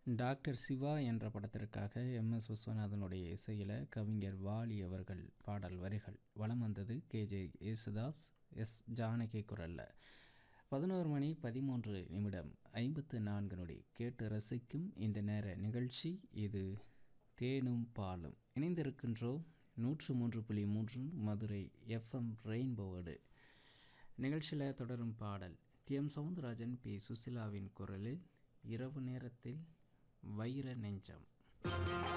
doctor Siva என்ற படத்திற்காக M S விஸ்வநாதனுடைய இசையில் கவிஞர் வாலி அவர்கள் பாடல் வரிகள் வலம் வந்தது கேஜே யேசுதாஸ் எஸ் ஜானகி குரல்ல பதினோரு மணி பதிமூன்று நிமிடம் ஐம்பத்து நான்கு நொடி கேட்டு ரசிக்கும் இந்த நேர நிகழ்ச்சி இது தேனும் பாலும் இணைந்திருக்கின்றோம் நூற்று மூன்று புள்ளி மூன்று மதுரை எஃப்எம் ரெயின்போவோடு நிகழ்ச்சியில் தொடரும் பாடல் டி எம் சவுந்தரராஜன் பி சுசிலாவின் குரலில் இரவு நேரத்தில் வைர நெஞ்சம்